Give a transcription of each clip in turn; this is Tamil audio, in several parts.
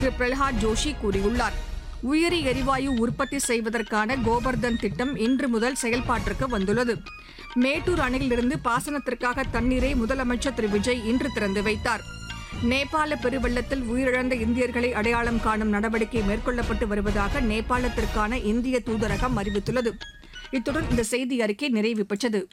திரு பிரல்ஹாத் ஜோஷி கூறியுள்ளார் உயிரி எரிவாயு உற்பத்தி செய்வதற்கான கோபர்தன் திட்டம் இன்று முதல் செயல்பாட்டிற்கு வந்துள்ளது மேட்டூர் அணையிலிருந்து பாசனத்திற்காக தண்ணீரை முதலமைச்சர் திரு விஜய் இன்று திறந்து வைத்தார் நேபாள பெருவெள்ளத்தில் உயிரிழந்த இந்தியர்களை அடையாளம் காணும் நடவடிக்கை மேற்கொள்ளப்பட்டு வருவதாக நேபாளத்திற்கான இந்திய தூதரகம் அறிவித்துள்ளது இத்துடன் இந்த செய்தி அறிக்கை நிறைவு பெற்றது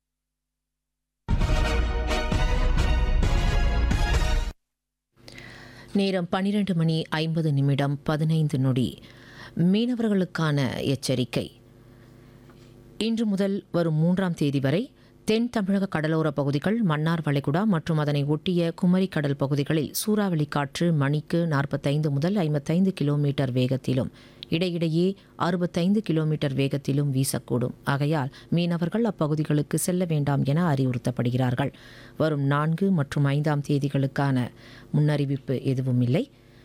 நேரம் பன்னிரண்டு மணி ஐம்பது நிமிடம் பதினைந்து நொடி மீனவர்களுக்கான எச்சரிக்கை இன்று முதல் வரும் மூன்றாம் தேதி வரை தென் தமிழக கடலோர பகுதிகள் மன்னார் வளைகுடா மற்றும் அதனை ஒட்டிய குமரி கடல் பகுதிகளில் சூறாவளி காற்று மணிக்கு நாற்பத்தைந்து முதல் ஐம்பத்தைந்து கிலோமீட்டர் வேகத்திலும் இடையிடையே அறுபத்தைந்து கிலோமீட்டர் வேகத்திலும் வீசக்கூடும் ஆகையால் மீனவர்கள் அப்பகுதிகளுக்கு செல்ல வேண்டாம் என அறிவுறுத்தப்படுகிறார்கள் வரும் நான்கு மற்றும் ஐந்தாம் தேதிகளுக்கான முன்னறிவிப்பு எதுவும் இல்லை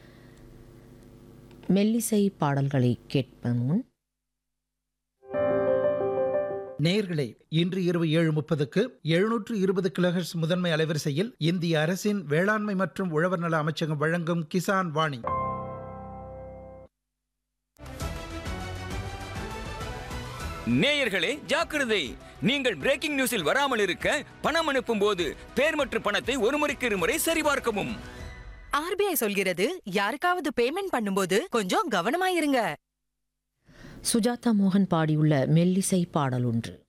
மெல்லிசை பாடல்களை கேட்பதன் முன் நேயர்களே இன்று இரவு ஏழு முப்பதுக்கு எழுநூற்று இருபது கிலோஹெர்ட்ஸ் முதன்மை அலைவரிசையில் இந்திய அரசின் வேளாண்மை மற்றும் உழவர் நல அமைச்சகம் வழங்கும் கிசான் வாணி நேயர்களே ஜாக்கிரதை நீங்கள் பிரேக்கிங் நியூஸில் வராமல் இருக்க பணம் அனுப்பும் போது பேர் மற்றும் பணத்தை ஒரு முறைக்கு இருமுறை சரிபார்க்கவும் ஆர்பிஐ சொல்கிறது யாருக்காவது பேமெண்ட் பண்ணும்போது கொஞ்சம் கவனமா இருங்க சுஜாதா மோகன் பாடியுள்ள மெல்லிசை பாடல் ஒன்று